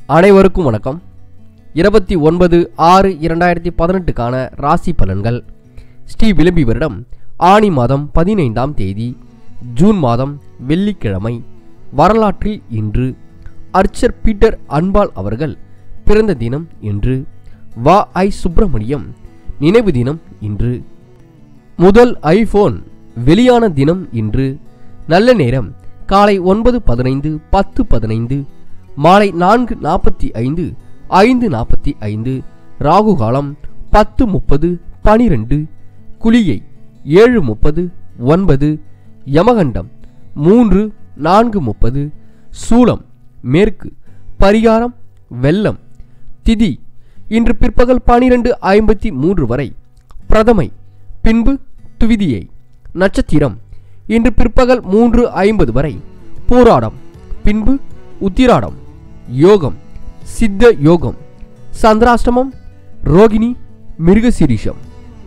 அனைவருக்கும் வணக்கம் இருபத்தி ஒன்பது ஆறு இரண்டாயிரத்தி பதினெட்டுக்கான ராசி பலன்கள் ஸ்ரீ விளம்பி வருடம் ஆணி மாதம் பதினைந்தாம் தேதி ஜூன் மாதம் வெள்ளிக்கிழமை வரலாற்றில் இன்று அர்ச்சர் பீட்டர் அன்பால் அவர்கள் பிறந்த தினம் இன்று வா ஐ சுப்பிரமணியம் நினைவு தினம் இன்று முதல் ஐபோன் வெளியான தினம் இன்று நல்ல நேரம் காலை ஒன்பது பதினைந்து பத்து பதினைந்து மாலை நான்கு நாற்பத்தி ஐந்து ஐந்து நாற்பத்தி ஐந்து ராகு காலம் பத்து முப்பது பனிரெண்டு குளியை ஏழு முப்பது ஒன்பது யமகண்டம் மூன்று நான்கு முப்பது சூலம் மேற்கு பரிகாரம் வெள்ளம் திதி இன்று பிற்பகல் பனிரெண்டு ஐம்பத்தி மூன்று வரை பிரதமை பின்பு துவிதியை நட்சத்திரம் இன்று பிற்பகல் மூன்று ஐம்பது வரை போராடம் பின்பு உத்திராடம் யோகம் சித்த யோகம் சந்திராஷ்டமம் ரோகிணி மிருகசிரீஷம்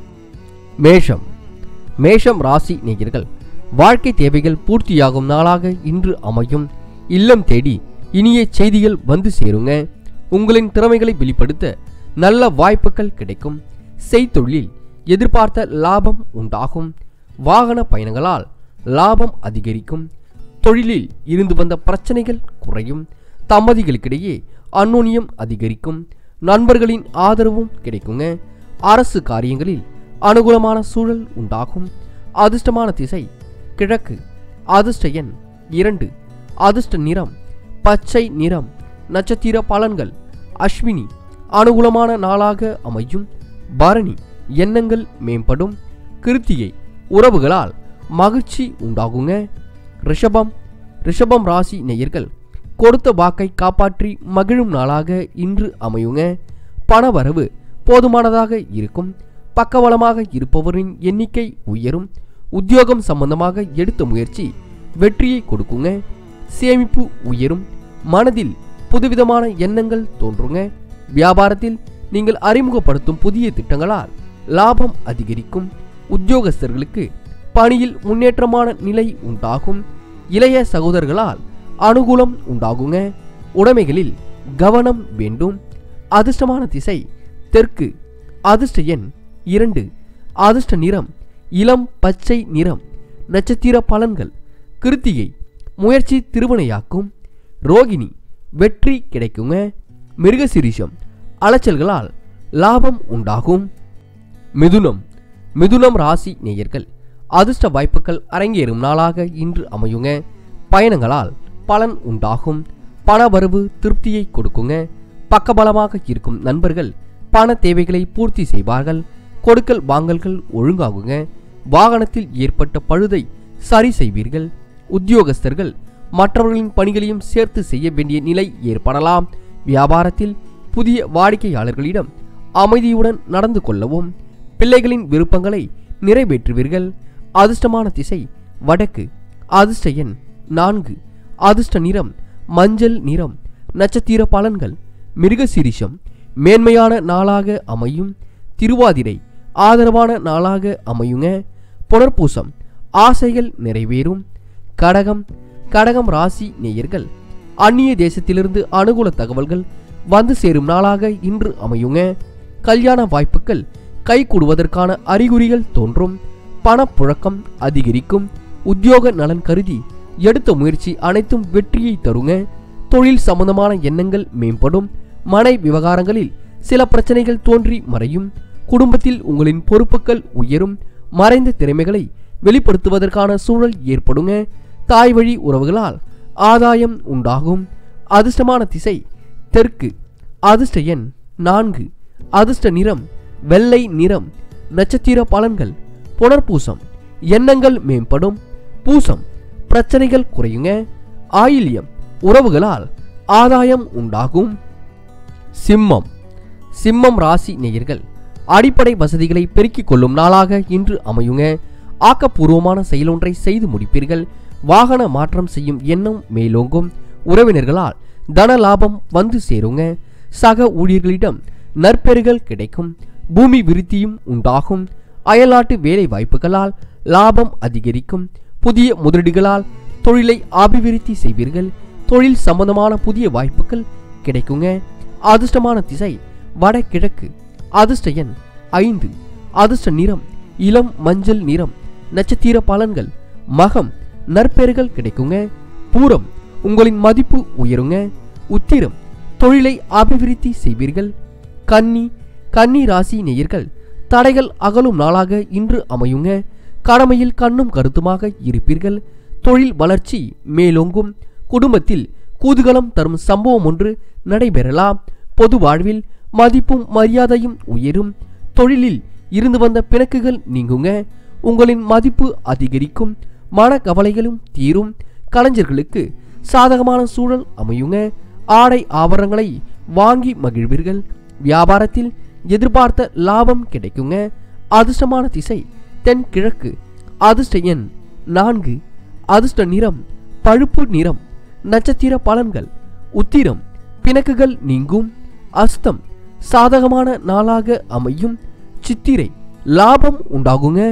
மேஷம் மேஷம் ராசி நேயர்கள் வாழ்க்கை தேவைகள் பூர்த்தியாகும் நாளாக இன்று அமையும் இல்லம் தேடி இனிய செய்திகள் வந்து சேருங்க உங்களின் திறமைகளை வெளிப்படுத்த நல்ல வாய்ப்புகள் கிடைக்கும் செய்தொழிலில் எதிர்பார்த்த லாபம் உண்டாகும் வாகன பயணங்களால் லாபம் அதிகரிக்கும் தொழிலில் இருந்து வந்த பிரச்சனைகள் குறையும் தம்பதிகளுக்கிடையே அந்நுண்ணியம் அதிகரிக்கும் நண்பர்களின் ஆதரவும் கிடைக்குங்க அரசு காரியங்களில் அனுகூலமான சூழல் உண்டாகும் அதிர்ஷ்டமான திசை கிழக்கு அதிர்ஷ்ட எண் இரண்டு அதிர்ஷ்ட நிறம் பச்சை நிறம் நட்சத்திர பலன்கள் அஸ்வினி அனுகூலமான நாளாக அமையும் பரணி எண்ணங்கள் மேம்படும் கிருத்திகை உறவுகளால் மகிழ்ச்சி உண்டாகுங்க ரிஷபம் ரிஷபம் ராசி நேயர்கள் கொடுத்த வாக்கை காப்பாற்றி மகிழும் நாளாக இன்று அமையுங்க பணவரவு போதுமானதாக இருக்கும் பக்கபலமாக இருப்பவரின் எண்ணிக்கை உயரும் உத்தியோகம் சம்பந்தமாக எடுத்த முயற்சி வெற்றியை கொடுக்குங்க சேமிப்பு உயரும் மனதில் புதுவிதமான எண்ணங்கள் தோன்றுங்க வியாபாரத்தில் நீங்கள் அறிமுகப்படுத்தும் புதிய திட்டங்களால் லாபம் அதிகரிக்கும் உத்தியோகஸ்தர்களுக்கு பணியில் முன்னேற்றமான நிலை உண்டாகும் இளைய சகோதரர்களால் அனுகூலம் உண்டாகுங்க உடைமைகளில் கவனம் வேண்டும் அதிர்ஷ்டமான திசை தெற்கு அதிர்ஷ்ட எண் இரண்டு அதிர்ஷ்ட நிறம் இளம் பச்சை நிறம் நட்சத்திர பலன்கள் கிருத்திகை முயற்சி திருவினையாக்கும் ரோகிணி வெற்றி கிடைக்குங்க மிருகசிரீஷம் அலைச்சல்களால் லாபம் உண்டாகும் மிதுனம் மிதுனம் ராசி நேயர்கள் அதிர்ஷ்ட வாய்ப்புகள் அரங்கேறும் நாளாக இன்று அமையுங்க பயணங்களால் பலன் உண்டாகும் பணவரவு திருப்தியை கொடுக்குங்க பக்கபலமாக இருக்கும் நண்பர்கள் பண தேவைகளை பூர்த்தி செய்வார்கள் கொடுக்கல் வாங்கல்கள் ஒழுங்காகுங்க வாகனத்தில் ஏற்பட்ட பழுதை சரி செய்வீர்கள் உத்தியோகஸ்தர்கள் மற்றவர்களின் பணிகளையும் சேர்த்து செய்ய வேண்டிய நிலை ஏற்படலாம் வியாபாரத்தில் புதிய வாடிக்கையாளர்களிடம் அமைதியுடன் நடந்து கொள்ளவும் பிள்ளைகளின் விருப்பங்களை நிறைவேற்றுவீர்கள் அதிர்ஷ்டமான திசை வடக்கு அதிர்ஷ்ட எண் நான்கு அதிர்ஷ்ட நிறம் மஞ்சள் நிறம் நட்சத்திர பலன்கள் மிருகசிரிஷம் மேன்மையான நாளாக அமையும் திருவாதிரை ஆதரவான நாளாக அமையுங்க புனர்பூசம் ஆசைகள் நிறைவேறும் கடகம் கடகம் ராசி நேயர்கள் அந்நிய தேசத்திலிருந்து அனுகூல தகவல்கள் வந்து சேரும் நாளாக இன்று அமையுங்க கல்யாண வாய்ப்புகள் கைகூடுவதற்கான அறிகுறிகள் தோன்றும் பணப்புழக்கம் அதிகரிக்கும் உத்தியோக நலன் கருதி எடுத்த முயற்சி அனைத்தும் வெற்றியை தருங்க தொழில் சம்பந்தமான எண்ணங்கள் மேம்படும் மனை விவகாரங்களில் சில பிரச்சனைகள் தோன்றி மறையும் குடும்பத்தில் உங்களின் பொறுப்புகள் உயரும் மறைந்த திறமைகளை வெளிப்படுத்துவதற்கான சூழல் ஏற்படுங்க தாய் வழி உறவுகளால் ஆதாயம் உண்டாகும் அதிர்ஷ்டமான திசை தெற்கு அதிர்ஷ்ட எண் நான்கு அதிர்ஷ்ட நிறம் வெள்ளை நிறம் நட்சத்திர பலன்கள் புனர்பூசம் எண்ணங்கள் மேம்படும் பூசம் பிரச்சனைகள் குறையுங்க ஆயில்யம் உறவுகளால் ஆதாயம் உண்டாகும் சிம்மம் சிம்மம் ராசி நேயர்கள் அடிப்படை வசதிகளை பெருக்கிக் கொள்ளும் நாளாக இன்று அமையுங்க ஆக்கப்பூர்வமான செயலொன்றை செய்து முடிப்பீர்கள் வாகன மாற்றம் செய்யும் எண்ணம் மேலோங்கும் உறவினர்களால் தன லாபம் வந்து சேருங்க சக ஊழியர்களிடம் நற்பெறுகள் கிடைக்கும் பூமி விருத்தியும் உண்டாகும் அயல்நாட்டு வேலை வாய்ப்புகளால் லாபம் அதிகரிக்கும் புதிய முதலீடுகளால் தொழிலை அபிவிருத்தி செய்வீர்கள் தொழில் சம்பந்தமான புதிய வாய்ப்புகள் கிடைக்குங்க அதிர்ஷ்டமான திசை வடகிழக்கு அதிர்ஷ்ட எண் ஐந்து அதிர்ஷ்ட நிறம் இளம் மஞ்சள் நிறம் நட்சத்திர பலன்கள் மகம் நற்பெயர்கள் கிடைக்குங்க பூரம் உங்களின் மதிப்பு உயருங்க உத்திரம் தொழிலை அபிவிருத்தி செய்வீர்கள் கன்னி கன்னி ராசி நேயர்கள் தடைகள் அகலும் நாளாக இன்று அமையுங்க கடமையில் கண்ணும் கருத்துமாக இருப்பீர்கள் தொழில் வளர்ச்சி மேலோங்கும் குடும்பத்தில் குதூகலம் தரும் சம்பவம் ஒன்று நடைபெறலாம் பொது வாழ்வில் மதிப்பும் மரியாதையும் உயரும் தொழிலில் இருந்து வந்த பிணக்குகள் நீங்குங்க உங்களின் மதிப்பு அதிகரிக்கும் மன கவலைகளும் தீரும் கலைஞர்களுக்கு சாதகமான சூழல் அமையுங்க ஆடை ஆபரணங்களை வாங்கி மகிழ்வீர்கள் வியாபாரத்தில் எதிர்பார்த்த லாபம் கிடைக்குங்க அதிர்ஷ்டமான திசை தென்கிழக்கு அதிர்ஷ்ட எண் நான்கு அதிர்ஷ்ட நிறம் பழுப்பு நிறம் நட்சத்திர பலன்கள் உத்திரம் பிணக்குகள் நீங்கும் அஸ்தம் சாதகமான நாளாக அமையும் சித்திரை லாபம் உண்டாகுங்க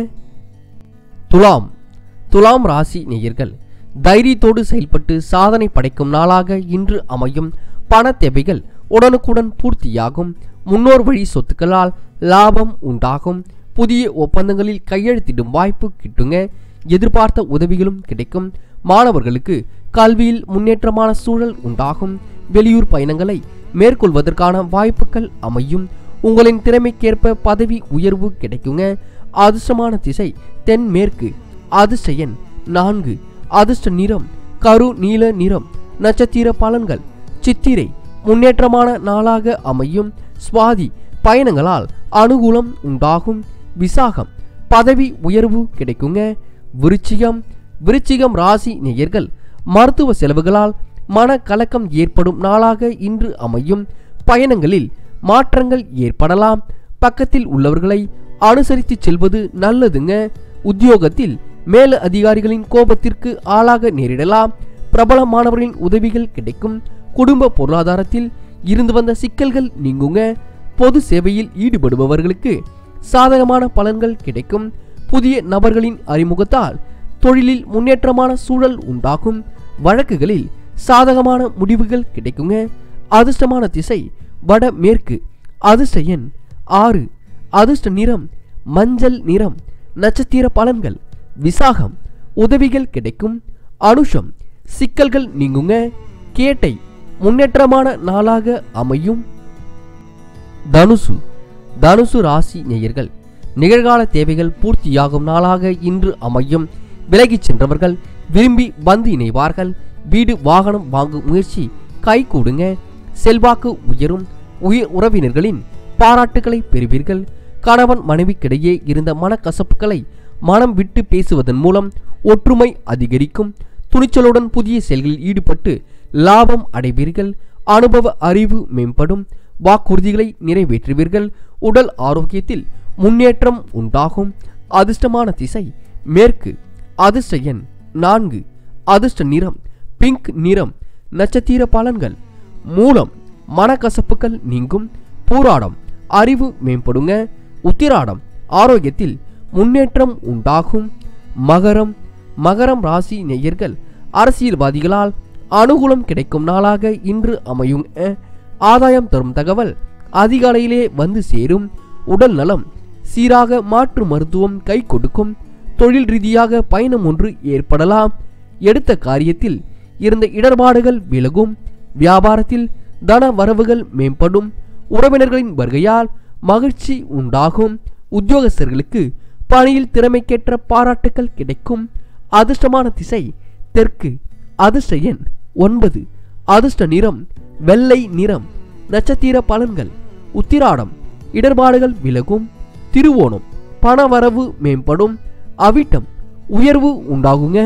துலாம் துலாம் ராசி நேயர்கள் தைரியத்தோடு செயல்பட்டு சாதனை படைக்கும் நாளாக இன்று அமையும் பண தேவைகள் உடனுக்குடன் பூர்த்தியாகும் முன்னோர் வழி சொத்துக்களால் லாபம் உண்டாகும் புதிய ஒப்பந்தங்களில் கையெழுத்திடும் வாய்ப்பு கிட்டுங்க எதிர்பார்த்த உதவிகளும் கிடைக்கும் மாணவர்களுக்கு கல்வியில் முன்னேற்றமான சூழல் உண்டாகும் வெளியூர் பயணங்களை மேற்கொள்வதற்கான வாய்ப்புகள் அமையும் உங்களின் திறமைக்கேற்ப பதவி உயர்வு கிடைக்குங்க அதிர்ஷ்டமான திசை தென்மேற்கு அதிர்ஷ்ட எண் நான்கு அதிர்ஷ்ட நிறம் கரு நீல நிறம் நட்சத்திர பலன்கள் சித்திரை முன்னேற்றமான நாளாக அமையும் சுவாதி பயணங்களால் அனுகூலம் உண்டாகும் விசாகம் பதவி உயர்வு கிடைக்குங்க விருச்சிகம் விருச்சிகம் ராசி நேயர்கள் மருத்துவ செலவுகளால் மனக்கலக்கம் ஏற்படும் நாளாக இன்று அமையும் பயணங்களில் மாற்றங்கள் ஏற்படலாம் பக்கத்தில் உள்ளவர்களை அனுசரித்து செல்வது நல்லதுங்க உத்தியோகத்தில் மேல அதிகாரிகளின் கோபத்திற்கு ஆளாக நேரிடலாம் பிரபலமானவர்களின் உதவிகள் கிடைக்கும் குடும்ப பொருளாதாரத்தில் இருந்து வந்த சிக்கல்கள் நீங்குங்க பொது சேவையில் ஈடுபடுபவர்களுக்கு சாதகமான பலன்கள் கிடைக்கும் புதிய நபர்களின் அறிமுகத்தால் தொழிலில் முன்னேற்றமான சூழல் உண்டாகும் வழக்குகளில் சாதகமான முடிவுகள் கிடைக்குங்க அதிர்ஷ்டமான திசை வட மேற்கு அதிர்ஷ்ட எண் ஆறு அதிர்ஷ்ட நிறம் மஞ்சள் நிறம் நட்சத்திர பலன்கள் விசாகம் உதவிகள் கிடைக்கும் அனுஷம் சிக்கல்கள் நீங்குங்க கேட்டை முன்னேற்றமான நாளாக அமையும் தனுசு தனுசு ராசி நேயர்கள் நிகழ்கால தேவைகள் பூர்த்தியாகும் நாளாக இன்று அமையும் விலகிச் சென்றவர்கள் விரும்பி வந்து இணைவார்கள் வீடு வாகனம் வாங்கும் முயற்சி கைகூடுங்க செல்வாக்கு உயரும் உயிர் உறவினர்களின் பாராட்டுகளை பெறுவீர்கள் கணவன் மனைவிக்கிடையே இருந்த மனக்கசப்புகளை மனம் விட்டு பேசுவதன் மூலம் ஒற்றுமை அதிகரிக்கும் துணிச்சலுடன் புதிய செயல்களில் ஈடுபட்டு லாபம் அடைவீர்கள் அனுபவ அறிவு மேம்படும் வாக்குறுதிகளை நிறைவேற்றுவீர்கள் உடல் ஆரோக்கியத்தில் முன்னேற்றம் உண்டாகும் அதிர்ஷ்டமான திசை மேற்கு அதிர்ஷ்ட எண் நான்கு அதிர்ஷ்ட நிறம் பிங்க் நிறம் நட்சத்திர பலன்கள் மூலம் மனக்கசப்புகள் நீங்கும் பூராடம் அறிவு மேம்படுங்க உத்திராடம் ஆரோக்கியத்தில் முன்னேற்றம் உண்டாகும் மகரம் மகரம் ராசி நேயர்கள் அரசியல்வாதிகளால் அனுகூலம் கிடைக்கும் நாளாக இன்று அமையும் அஹ், ஆதாயம் தரும் தகவல் அதிகாலையிலே வந்து சேரும் உடல் நலம் சீராக மாற்று மருத்துவம் கை கொடுக்கும் தொழில் ரீதியாக பயணம் ஒன்று ஏற்படலாம் எடுத்த காரியத்தில் இருந்த இடர்பாடுகள் விலகும் வியாபாரத்தில் தன வரவுகள் மேம்படும் உறவினர்களின் வருகையால் மகிழ்ச்சி உண்டாகும் உத்தியோகஸ்தர்களுக்கு பணியில் திறமைக்கேற்ற பாராட்டுகள் கிடைக்கும் அதிர்ஷ்டமான திசை தெற்கு அதிர்ஷ்ட எண் ஒன்பது அதிர்ஷ்ட நிறம் வெள்ளை நிறம் நட்சத்திர பலன்கள் உத்திராடம் இடர்பாடுகள் விலகும் திருவோணம் பணவரவு மேம்படும் அவிட்டம் உயர்வு உண்டாகுங்க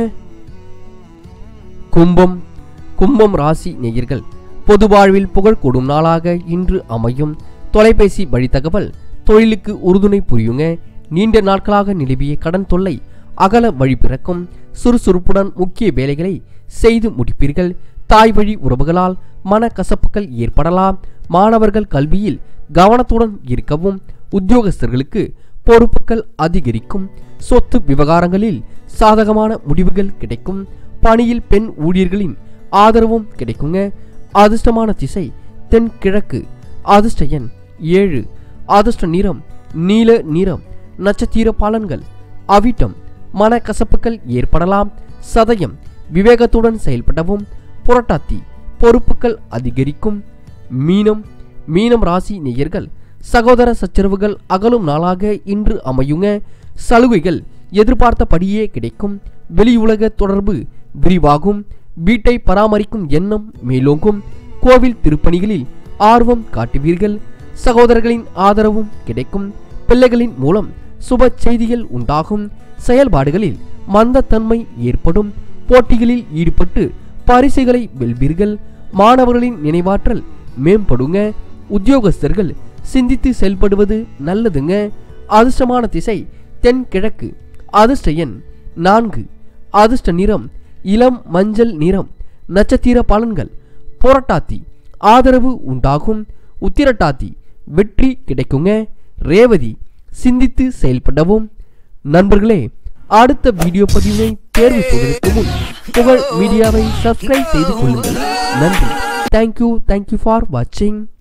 கும்பம் கும்பம் ராசி நேயர்கள் பொது வாழ்வில் புகழ் கூடும் நாளாக இன்று அமையும் தொலைபேசி வழி தகவல் தொழிலுக்கு உறுதுணை புரியுங்க நீண்ட நாட்களாக நிலவிய கடன் தொல்லை அகல வழி பிறக்கும் சுறுசுறுப்புடன் முக்கிய வேலைகளை செய்து முடிப்பீர்கள் தாய் வழி உறவுகளால் மனக்கசப்புகள் ஏற்படலாம் மாணவர்கள் கல்வியில் கவனத்துடன் இருக்கவும் உத்தியோகஸ்தர்களுக்கு பொறுப்புகள் அதிகரிக்கும் சொத்து விவகாரங்களில் சாதகமான முடிவுகள் கிடைக்கும் பணியில் பெண் ஊழியர்களின் ஆதரவும் கிடைக்குங்க அதிர்ஷ்டமான திசை தென்கிழக்கு அதிர்ஷ்ட எண் ஏழு அதிர்ஷ்ட நிறம் நீல நிறம் நட்சத்திர பலன்கள் அவிட்டம் மனக்கசப்புகள் ஏற்படலாம் சதயம் விவேகத்துடன் செயல்படவும் புரட்டாத்தி பொறுப்புகள் அதிகரிக்கும் மீனம் மீனம் ராசி நேயர்கள் சகோதர சச்சரவுகள் அகலும் நாளாக இன்று அமையுங்க சலுகைகள் எதிர்பார்த்தபடியே கிடைக்கும் வெளியுலக தொடர்பு விரிவாகும் வீட்டை பராமரிக்கும் எண்ணம் மேலோங்கும் கோவில் திருப்பணிகளில் ஆர்வம் காட்டுவீர்கள் சகோதரர்களின் ஆதரவும் கிடைக்கும் பிள்ளைகளின் மூலம் சுப செய்திகள் உண்டாகும் செயல்பாடுகளில் மந்தத்தன்மை ஏற்படும் போட்டிகளில் ஈடுபட்டு பரிசுகளை வெல்வீர்கள் மாணவர்களின் நினைவாற்றல் மேம்படுங்க உத்தியோகஸ்தர்கள் சிந்தித்து செயல்படுவது நல்லதுங்க அதிர்ஷ்டமான திசை தென்கிழக்கு அதிர்ஷ்ட எண் நான்கு அதிர்ஷ்ட நிறம் இளம் மஞ்சள் நிறம் நட்சத்திர பலன்கள் போராட்டாத்தி ஆதரவு உண்டாகும் உத்திரட்டாத்தி வெற்றி கிடைக்குங்க ரேவதி சிந்தித்து செயல்படவும் நண்பர்களே அடுத்த வீடியோ பதிவினை தேர்வு செய்வதற்கு முன் புகழ் மீடியாவை சப்ஸ்கிரைப் செய்து கொள்ளுங்கள் நன்றி தேங்க்யூ தேங்க்யூ ஃபார் வாட்சிங்